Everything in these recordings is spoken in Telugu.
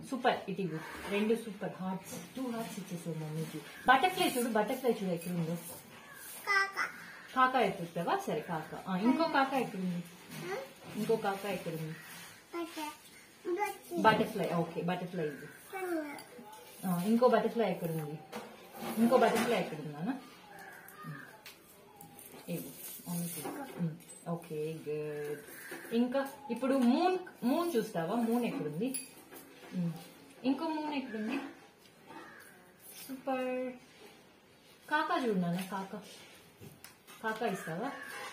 సూపర్ ఇటు ఇవ్వు. రెండు సూపర్ హార్ట్స్ టూ హార్ట్స్ ఇచ్చేసావు మమ్మీకి బటర్ఫ్లై చూడు బటర్ఫ్లై చూడు ఎక్కడుందో కాకా ఎత్తుతావా సరే కాకా ఆ, ఇంకో కాకా ఎక్కడుంది ఇంకో కాకా ఎక్కడుంది బటర్ఫ్లై ఓకే బటర్ఫ్లై ఇది ఆ, ఇంకో బటర్ఫ్లై ఎక్కడుంది ఇంకో బటర్ఫ్లై ఎక్కడుందా ఇది మమ్మీకి ఉమ్, ఓకే గుడ్ ఇంకా ఇప్పుడు మూన్ మూన్ చూస్తావా మూన్ ఎక్కడుంది ఉమ్, ఇంకో మూన్ ఎక్కడుంది సూపర్ కాకా చూడు నాన్న కాకా కాకా ఇస్తావా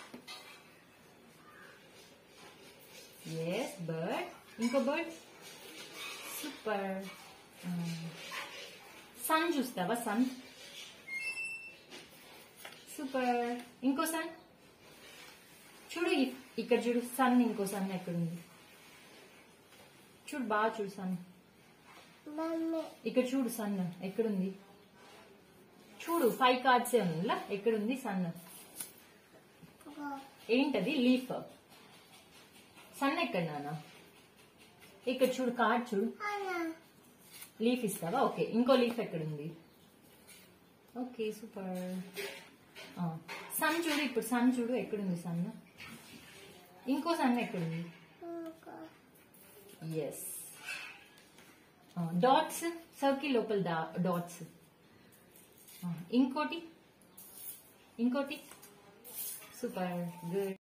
ఎస్ బర్డ్ ఇంకో బర్డ్ సూపర్ సన్ చూస్తావా సన్ సూపర్ ఇంకో సన్ చూడు ఇ- ఇక్కడ చూడు సన్ ఇంకో సన్ ఎక్కడుంది చూడు బాగా చూడు సన్ ఇక్కడ చూడు సన్ ఎక్కడుంది చూడు ఫైవ్ కార్డ్సే ఉందిలా ఎక్కడుంది సన్ ఏంటది లీఫ్ సన్ ఎక్కడ నాన్న ఇక్కడ చూడు కార్డ్ చూడు లీఫ్ ఇస్తావా ఓకే ఇంకో లీఫ్ ఎక్కడుంది ఓకే సూపర్ సన్ చూడు ఇప్పుడు సన్ చూడు ఎక్కడుంది సన్ ఇంకో సన్ ఎక్కడుంది ఎస్ డాట్స్ సర్కిల్ లోపల డాట్స్ ఇంకోటి ఇంకోటి సూపర్ గుడ్